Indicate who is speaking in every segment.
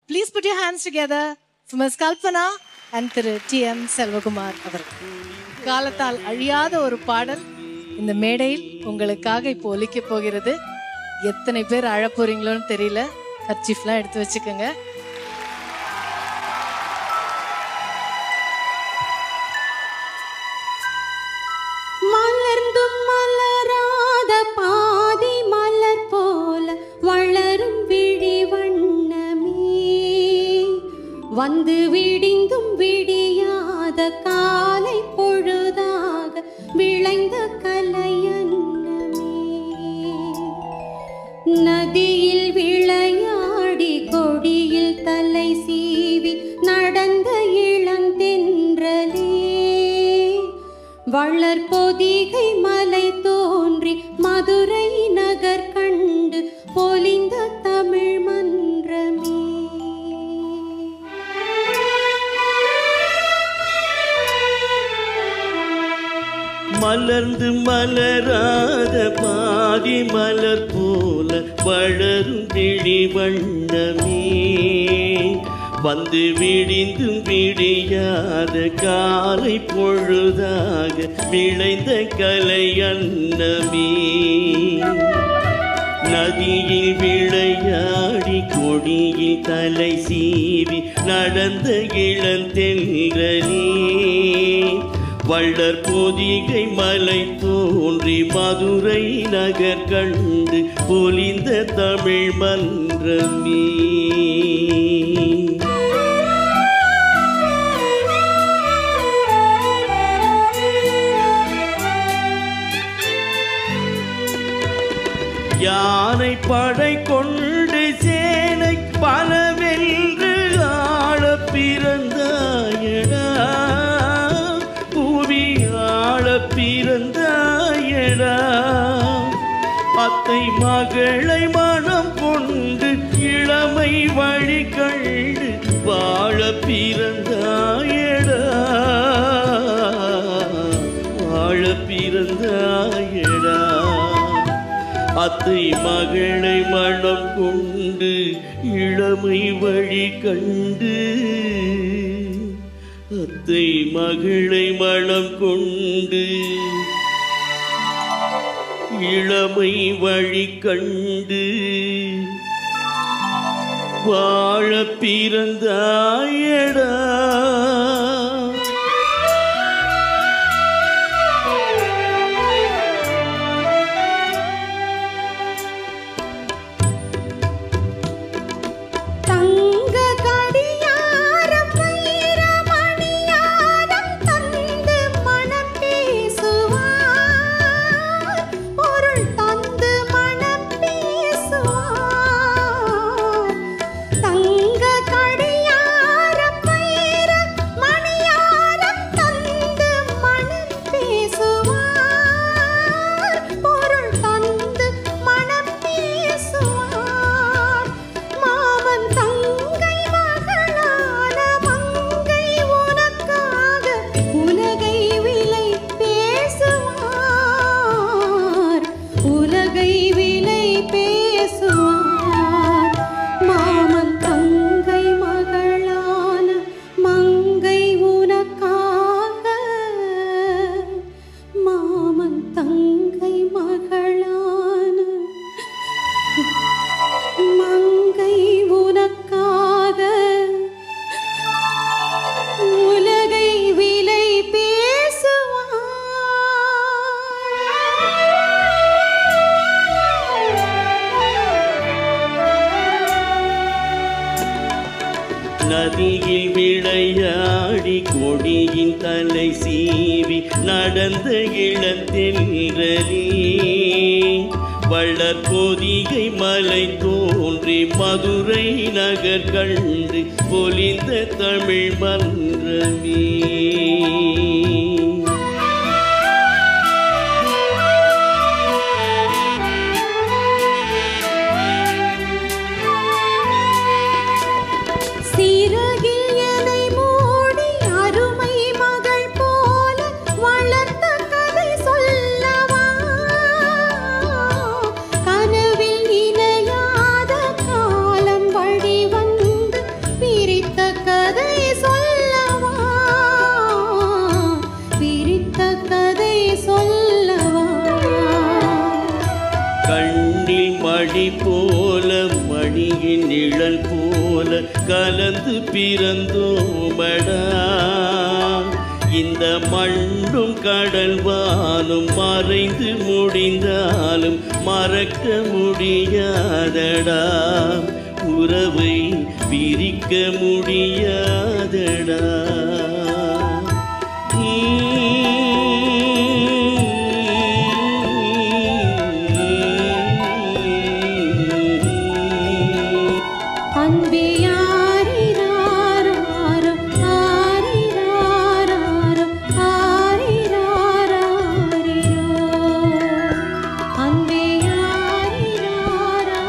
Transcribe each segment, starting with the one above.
Speaker 1: Please put your hands together miss Kalpana and Thiru T M Selvakumar அவர்கள் காலத்தால் அழியாத ஒரு பாடல் இந்த மேடையில் உங்களுக்காக இப்போ ஒலிக்க போகிறது எத்தனை பேர் அழப் போறீங்களோன்னு தெரியல கர்ச்சீஃப்லாம் எடுத்து வச்சுக்கோங்க
Speaker 2: மலர்ந்தும் மலராத பாதி மலர் போல வளரும் விழி வண்ணமே வந்து விடிந்தும் விடியாத காலை பொழுதாக விளைந்த கலையன்னமே நதியில் விளையாடி கொடியில் தலை சீவி நடந்த இளந்தென்றலே வளர் பொதிகை மலை தோன்றி மதுரை நகர் கண்டு பொலிந்த தமிழ் மன்றமே
Speaker 3: மலர்ந்து மலராத பாதி மலர் போல வளரும் கிளி வண்ணமே வந்து விடிந்தும் விடியாத காலை பொழுதாக விளைந்த கலை அன்னமே நதியில் விளையாடி கொடியில் தலை சீவி நடந்த இளந்தென்றலே வள்ளற் பொதிகை மலை தோன்றி மதுரை நகர் கண்டு பொலிந்த தமிழ் மன்றமே யானை படை கொண்டு சேனை பலவென்று ஆள பிறந்தாயடா புவி ஆள பிறந்தாயடா அத்தை மகளை மனம் கொண்டு இளமை வழி கண்டு வாழ பிறந்தாயடா வாழ பிறந்தாயடா அத்தை மகளை மனம் கொண்டு இளமை வழி கண்டு அத்தை மகளை மனம் கொண்டு இளமை வழி கண்டு வாழ பிறந்தாயடா
Speaker 2: தங்க கடியாரம் வைர மணியாரம் தந்து மனம் பேசுவார் பொருள் தந்து மனம் பேசுவார் தங்க கடியாரம் வைர மணியாரம் தந்து மனம் பேசுவார் பொருள் தந்து மனம் பேசுவார் மாமன் தங்கை மகளான மங்கை உனக்காக உலகை விலை பேசுவார் உலகை விலை பேசுவார் மாமன் தங்கை மகளான மங்கை உனக்காக மாமன் தங்கை மகளான மங்கை உனக்காக உலகை விலை பேசுவார்
Speaker 3: நதியில் விளையாடி கொடியின் தலை சீவி நடந்த இளந்தென்றலே வள்ளற் பொதிகை மலை தோன்றி மதுரை நகர் கண்டு பொலிந்த தமிழ் மன்றமே
Speaker 2: சிறகில் எனை மூடி அருமை மகள் போல வளர்த்த கதை சொல்லவா கனவில் இணையாத காலம் வழி வந்து
Speaker 3: போல கலந்து பிறந்தோமடா இந்த மண்ணும் கடல் வானும் மறைந்து முடிந்தாலும் மறக்க முடியாதடா உறவை பிரிக்க முடியாதடா
Speaker 2: அன்பே யாரிராரோ ஆரிராரோ ஆரிராரோ அன்பே யாரிராரோ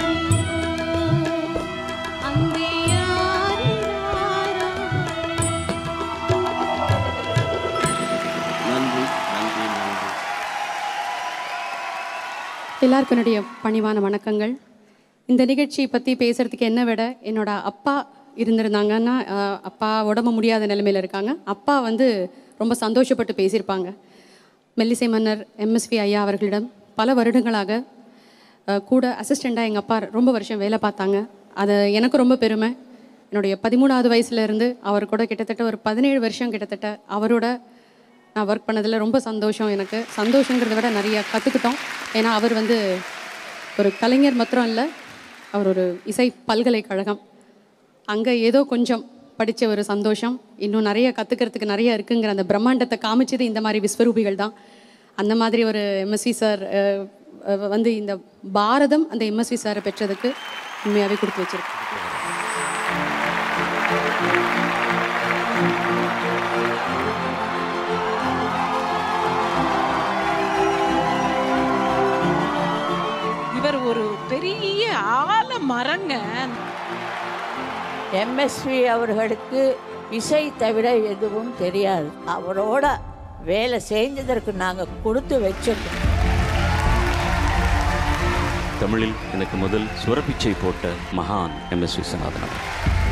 Speaker 2: அன்பே யாரிராரோ
Speaker 3: நன்றி நன்றி நன்றி
Speaker 4: எல்லாருக்கும் என்னுடைய பணிவான வணக்கங்கள் இந்த நிகழ்ச்சியை பற்றி பேசுகிறதுக்கு என்ன விட என்னோட அப்பா இருந்திருந்தாங்கன்னா அஹ், அப்பா உடம்பு முடியாத நிலைமையில் இருக்காங்க அப்பா வந்து ரொம்ப சந்தோஷப்பட்டு பேசியிருப்பாங்க மெல்லிசை மன்னர் எம்எஸ்வி ஐயா அவர்களிடம் பல வருடங்களாக அஹ், கூட அசிஸ்டண்ட்டாக எங்கள் அப்பா ரொம்ப வருஷம் வேலை பார்த்தாங்க அது எனக்கு ரொம்ப பெருமை என்னுடைய பதிமூணாவது வயசுலேருந்து அவர் கூட கிட்டத்தட்ட ஒரு பதினேழு வருஷம் கிட்டத்தட்ட அவரோட நான் ஒர்க் பண்ணதில் ரொம்ப சந்தோஷம் எனக்கு சந்தோஷங்கிறத விட நிறைய கற்றுக்கிட்டோம் ஏன்னா அவர் வந்து ஒரு கலைஞர் மாத்திரம் இல்லை அவர் ஒரு இசை பல்கலைக்கழகம் அங்கே ஏதோ கொஞ்சம் படித்த ஒரு சந்தோஷம் இன்னும் நிறைய கற்றுக்கிறதுக்கு நிறைய இருக்குங்கிற அந்த பிரம்மாண்டத்தை காமிச்சது இந்த மாதிரி விஸ்வரூபிகள் தான் அந்த மாதிரி ஒரு எம்எஸ்வி சார் வந்து இந்த பாரதம் அந்த எம்எஸ்வி சாரை பெற்றதுக்கு உண்மையாகவே கொடுத்து வச்சிருக்கு
Speaker 5: இவர் ஒரு பெரிய ஆல மரங்க
Speaker 6: எம்எஸ்வி அவர்களுக்கு இசை தவிர எதுவும் தெரியாது அவரோட வேலை செஞ்சதற்கு நாங்கள் கொடுத்து வச்சிருக்கோம்
Speaker 7: தமிழில் எனக்கு முதல் சுரப்பிச்சை போட்ட மகான் எம் எஸ் விஸ்வநாதன் அவர்.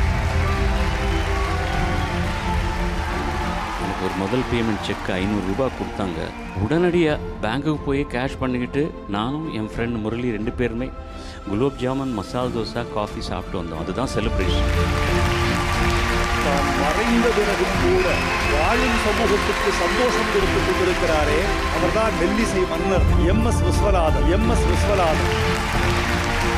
Speaker 7: எனக்கு ஒரு முதல் பேமெண்ட் செக் ஐநூறு ரூபாய் கொடுத்தாங்க உடனடியாக பேங்க்குக்கு போய் கேஷ் பண்ணிக்கிட்டு நானும் என் ஃப்ரெண்ட் முரளி ரெண்டு பேருமே குலோப் ஜாமுன் மசால் தோசை காஃபி சாப்பிட்டு வந்தோம் அதுதான் செலிப்ரேஷன்
Speaker 8: தான் மறைந்த பிறகும் கூட வாழும் சமூகத்துக்கு சந்தோஷம் கொடுத்துக் கொண்டிருக்கிறாரே அவர்தான் மெல்லிசை மன்னர் M S Viswanathan M S Viswanathan